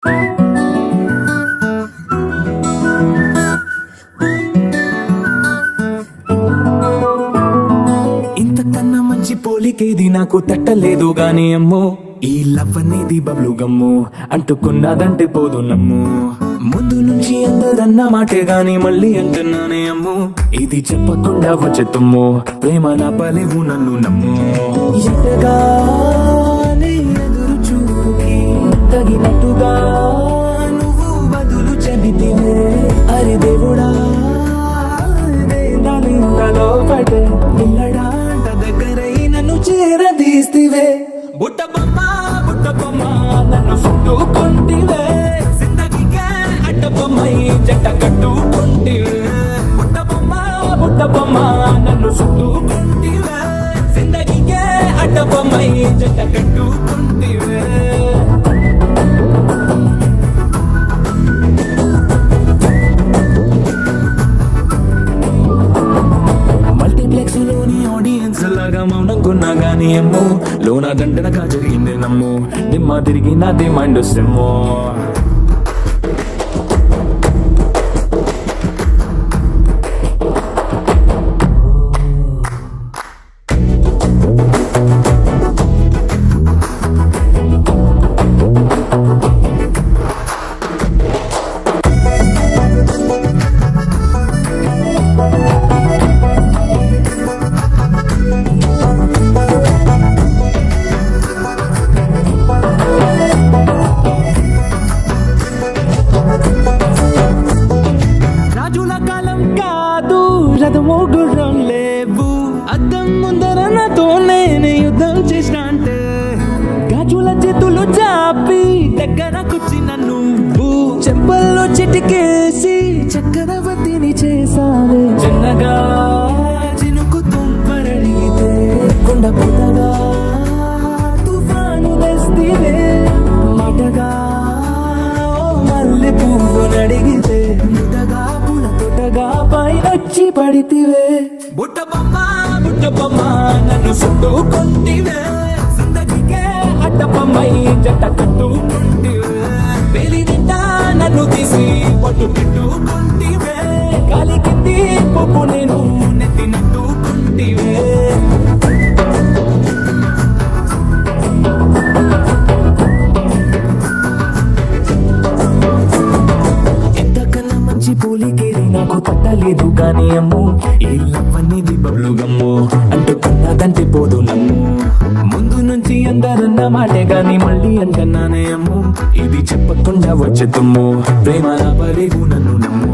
ఇంతకన్నా మంచి పోలికేది నాకు తట్టలేదు గాని అమ్మో ఈ లవ్ అనేది బబ్లు గమ్ము అంటుకున్నదంటే పోదు నమ్ము ముందు నుంచి అందరన్న మాటే గాని మళ్ళీ అంటున్నానే అమ్ము ఇది చెప్పకుండా వచ్చే తుమ్ము ప్రేమ నా పలేవు నన్ను నమ్ము ఎటగానే ఎదురు చూపుకి తగినట్టుగా నువ్వు బదులు చెబితివే అరే దేవుడా నాలో పడే పిల్లడాంట దగ్గరై నన్ను చేరదీస్తివే బుట్ట బొమ్మ బుట్ట బొమ్మ నన్ను చుట్టుకుంటివే జిందగీకే అడ్డ బొమ్మై జంట కట్టుకుంటివే బుట్ట బొమ్మ బుట్ట బొమ్మ నన్ను చుట్టుకుంటివే జిందగీకే అడ్డ బొమ్మై జంట కట్టుకుంటివే మల్టీప్లెక్స్ లోని ఆడియన్స్ లాగా మౌనం కొన్నా గానీ ఏమో లోన దండనగా జరిగింది నమ్ము దిమ్మ తిరిగి నాది మైండ్ సిమ్మో రాజుల కాలం కాదు రథము గుర్రం లేవు అద్దం ముందర నాతో నేను యుద్ధం చేసిన అంటే గాజుల చేతులు చాపి దగ్గరకొచ్చిన నువ్వు చెంపల్లో చిటికేసి చక్రవర్తిని చేసావే చిన్నగా చినుకు తుంపరడిగితే కొండ పుట్టగా తుఫాను తెస్తివే మాటగా ఓ మల్లె పువ్వు నడిగితే ముటగా పుల తొటగా పైనొచ్చి పడితివే బుట్ట బొమ్మ బుట్ట బొమ్మ నన్ను చుట్టుకుంటివే జిందగీకే అడ్డ బొమ్మై జట్ట కట్టుకుంటివే వేలి నిండా నన్ను తీసి పట్టు పెట్టుకుంటివే గాలి కింది పువ్వు నేను నెత్తినట్టుకుంటివే ఎంతకన్నా మంచి పోలికేది నాకు తట్టలేదు కానీ అమ్ము ఈ లవ్ అనేది బబ్లు గమ్ము అంటుకున్నదంటే పోదు నమ్ము ముందు నుంచి అందరన్న మాటే గాని మళ్ళీ అంటున్నానే అమ్ము ఇది చెప్పకుండా వచ్చే తుమ్ము ప్రేమ నా పలేవు నన్ను నమ్ము